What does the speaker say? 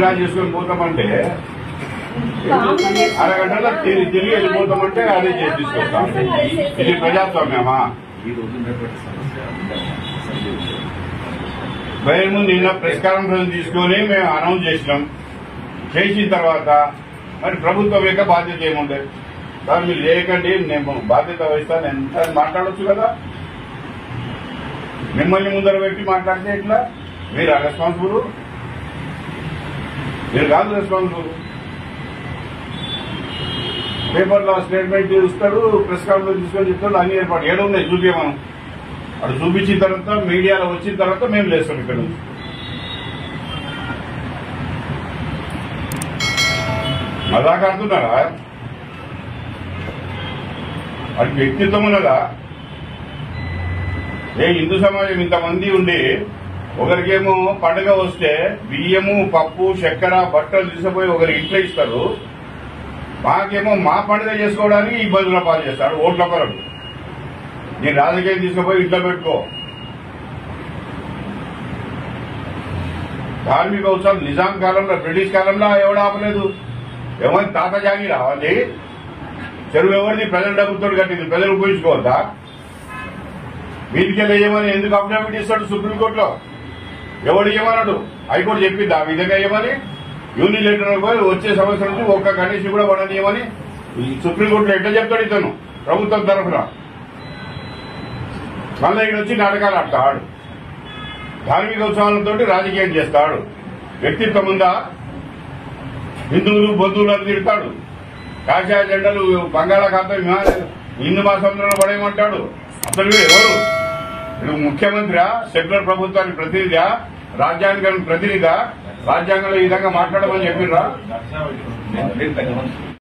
ఇలా చేసుకొని పోతామంటే అరగంటలో తిరిగి తిరిగి వెళ్ళిపోతామంటే అదే చేసి తీసుకొస్తాం ఇది ప్రజాస్వామ్యమా ఈ రోజు ఉన్నటువంటి సమస్య సందేశం. బయట ముందు నిన్న ప్రెస్ కాన్ఫరెన్స్ తీసుకొని మేము అనౌన్స్ చేసినాం చేసిన తర్వాత మరి ప్రభుత్వం యొక్క బాధ్యత ఏముండే సార్ మీరు చేయకండి నేను బాధ్యత వహిస్తాను ఎంత అని మాట్లాడొచ్చు కదా మిమ్మల్ని ముందర పెట్టి మాట్లాడితే ఎట్లా మీరు రెస్పాన్సిబుల్ మీరు కాదు రెస్పాన్సిబుల్ పేపర్లో స్టేట్మెంట్ ఇస్తాడు ప్రెస్ కాన్ఫరెన్స్ తీసుకొని చెప్తాడు అన్ని ఏర్పాటు ఏడు ఉన్నాయి చూపించమనం అటు చూపించిన తర్వాత మీడియాలో వచ్చిన తర్వాత మేము లేస్తాం ఇక్కడ నుంచి మజాక్ ఆడుతున్నారా అది వ్యక్తిత్వం ఉన్నదా ఏ హిందూ సమాజం ఇంతమంది ఉండి ఒకరికేమో పండుగ వస్తే బియ్యము పప్పు చక్కెర బట్టలు తీసుకుపోయి ఒకరి ఇంట్లో ఇస్తారు మాకేమో మా పండుగ చేసుకోవడానికి ఇబ్బందుల పాలు చేస్తాడు ఓట్ల కొరకు నీ రాజకీయం తీసుకుపోయి ఇంట్లో పెట్టుకో ధార్మిక ఉత్సవం నిజాం కాలంలో బ్రిటిష్ కాలంలో ఎవడు ఆపలేదు ఎవరి తాత జాగి రావాలి చెరువు ఎవరిది ప్రజల డబ్బుతో కట్టింది ప్రజలు ఉపయోగించుకోవద్దా వీధికి వేయమని ఎందుకు అఫిడవిట్ ఇస్తాడు సుప్రీంకోర్టులో ఎవడు ఇవ్వమన్నాడు హైకోర్టు చెప్పింది ఆ విధంగా ఇవ్వమని యూనిలేటర్ పోయి వచ్చే సంవత్సరం నుంచి ఒక్క కండిషన్ కూడా పడనియమని ఈ సుప్రీంకోర్టులో ఎట్లా చెప్తాడు ఇతను ప్రభుత్వం తరఫున మళ్ళీ ఇక్కడ వచ్చి నాటకాలు ఆడతాడు ధార్మిక ఉత్సవాలతో రాజకీయం చేస్తాడు వ్యక్తిత్వం ఉందా హిందువులు బంధువులను తిడతాడు కాషాయ జెండలు బంగాళాఖాతం విమాన- హిందూ మహాసముద్రంలో పడేయమంటాడు అసలు వీడు ఎవరు వీడు ముఖ్యమంత్రి సెక్యులర్ ప్రభుత్వానికి ప్రతినిధా రాజ్యాంగానికి ప్రతినిధా రాజ్యాంగంలో ఈ విధంగా మాట్లాడమని చెప్పిర్రా నేను పెద్ద మనిషి.